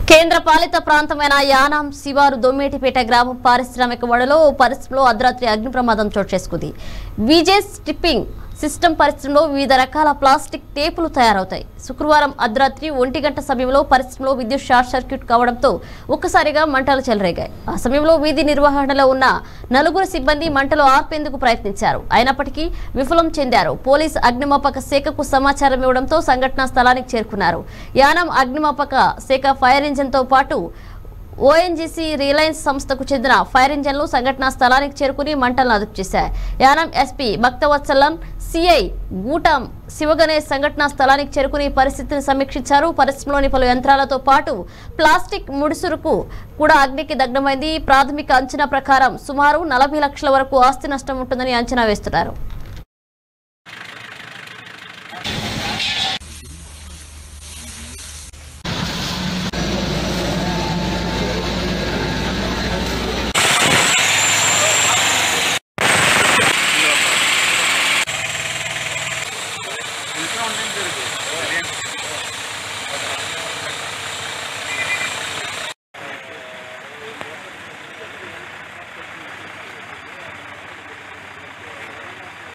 కేంద్ర పాలిత ప్రాంతమైన యానాం శివారు దొమ్మేటిపేట గ్రామం పారిశ్రామిక వడలో ఓ పరిశ్రమలో అర్ధరాత్రి అగ్ని ప్రమాదం చోటు చేసుకుంది విజే స్టిప్పింగ్ సిస్టమ్ పరిశ్రమలో వివిధ రకాల ప్లాస్టిక్ టేపులు తయారవుతాయి శుక్రవారం అర్ధరాత్రి ఒంటి గంట సమయంలో పరిశ్రమలో విద్యుత్ షార్ట్ సర్క్యూట్ కావడంతో ఒక్కసారిగా మంటలు చెలరేగాయి ఆ సమయంలో వీధి నిర్వహణలో ఉన్న నలుగురు సిబ్బంది మంటలు ఆర్పేందుకు ప్రయత్నించారు అయినప్పటికీ విఫలం చెందారు పోలీస్ అగ్నిమాపక శాఖకు సమాచారం ఇవ్వడంతో సంఘటనా స్థలానికి చేరుకున్నారు యానం అగ్నిమాపక శాఖ ఫైర్ ఇంజిన్ తో పాటు ఓఎన్జీసీ రిలయన్స్ సంస్థకు చెందిన ఫైర్ ఇంజన్లు సంఘటనా స్థలానికి చేరుకుని మంటలను అదుపు చేశాయి యానం ఎస్పీ భక్తవత్సలం సిఐ గూటం శివగణేష్ సంఘటనా స్థలానికి చేరుకుని పరిస్థితిని సమీక్షించారు పరిశ్రమలోని పలు యంత్రాలతో పాటు ప్లాస్టిక్ ముడుసురుకు కూడా అగ్నికి దగ్ధమైంది ప్రాథమిక అంచనా ప్రకారం సుమారు నలభై లక్షల వరకు ఆస్తి నష్టం ఉంటుందని అంచనా వేస్తున్నారు ఇంట్లో ఉంటుంది